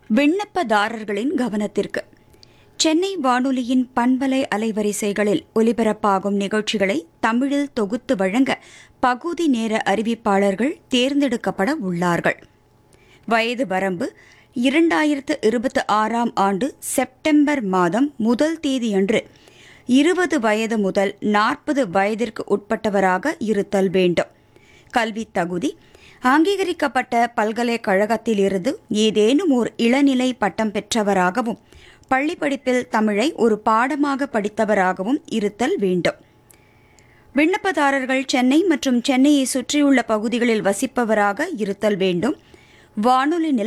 விண்ணப்பதாரர்களின் கவனத்திற்கு சென்னை வானொலியின் பண்பலை அலைவரிசைகளில் ஒலிபரப்பாகும் நிகழ்ச்சிகளை தமிழில் தொகுத்து வழங்க பகுதி நேர அறிவிப்பாளர்கள் தேர்ந்தெடுக்கப்பட உள்ளார்கள் வயது வரம்பு இரண்டாயிரத்து இருபத்தி ஆறாம் ஆண்டு செப்டம்பர் மாதம் முதல் தேதியன்று இருபது வயது முதல் நாற்பது வயதிற்கு உட்பட்டவராக இருத்தல் வேண்டும் கல்வி தகுதி அங்கீகரிக்கப்பட்ட பல்கலைக்கழகத்திலிருந்து ஏதேனும் ஓர் இளநிலை பட்டம் பெற்றவராகவும் பள்ளிப்படிப்பில் தமிழை ஒரு பாடமாக படித்தவராகவும் இருத்தல் வேண்டும் விண்ணப்பதாரர்கள் சென்னை மற்றும் சென்னையை சுற்றியுள்ள பகுதிகளில் வசிப்பவராக இருத்தல் வேண்டும் வானொலி நிலை